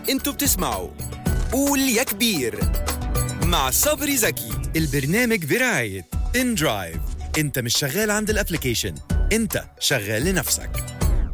انتوا بتسمعوا قول يا كبير مع صبري زكي البرنامج برعاية ان درايف انت مش شغال عند الابليكيشن انت شغال لنفسك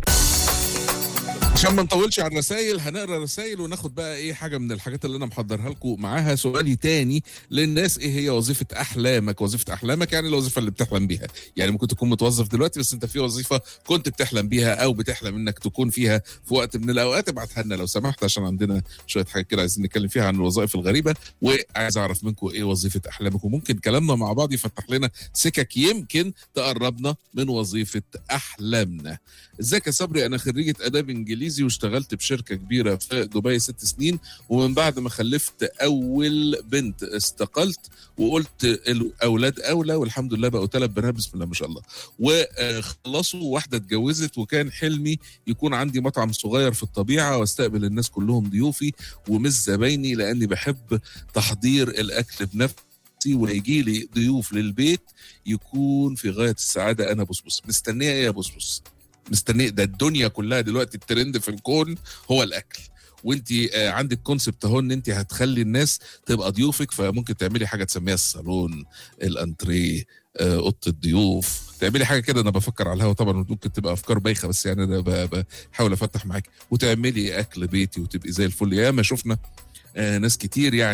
عشان ما نطولش على الرسائل هنقرا رسائل وناخد بقى ايه حاجه من الحاجات اللي انا محضرها لكم معاها سؤالي تاني للناس ايه هي وظيفه احلامك وظيفه احلامك يعني الوظيفه اللي بتحلم بيها يعني ممكن تكون متوظف دلوقتي بس انت في وظيفه كنت بتحلم بيها او بتحلم انك تكون فيها في وقت من الاوقات ابعتها لنا لو سمحت عشان عندنا شويه حاجات كده عايزين نتكلم فيها عن الوظائف الغريبه وعايز اعرف منكم ايه وظيفه احلامك وممكن كلامنا مع بعض يفتح لنا سكك يمكن تقربنا من وظيفه احلامنا ازيك يا صبري انا خريجه اداب انجليزي واشتغلت بشركه كبيره في دبي ست سنين ومن بعد ما خلفت اول بنت استقلت وقلت الاولاد اولى والحمد لله بقوا ثلاث بنات بسم الله ما شاء الله وخلصوا واحده اتجوزت وكان حلمي يكون عندي مطعم صغير في الطبيعه واستقبل الناس كلهم ضيوفي ومش زبايني لاني بحب تحضير الاكل بنفسي ويجي لي ضيوف للبيت يكون في غايه السعاده انا بصبص مستنيه ايه يا بصبص مستنيه ده الدنيا كلها دلوقتي الترند في الكون هو الاكل وانت عندك كونسبت اهو ان انت هتخلي الناس تبقى ضيوفك فممكن تعملي حاجه تسميها الصالون الانتريه اوضه الضيوف تعملي حاجه كده انا بفكر على الهوا طبعا ممكن تبقى افكار بايخه بس يعني انا بحاول افتح معاك وتعملي اكل بيتي وتبقي زي الفل ياما شفنا ناس كتير يعني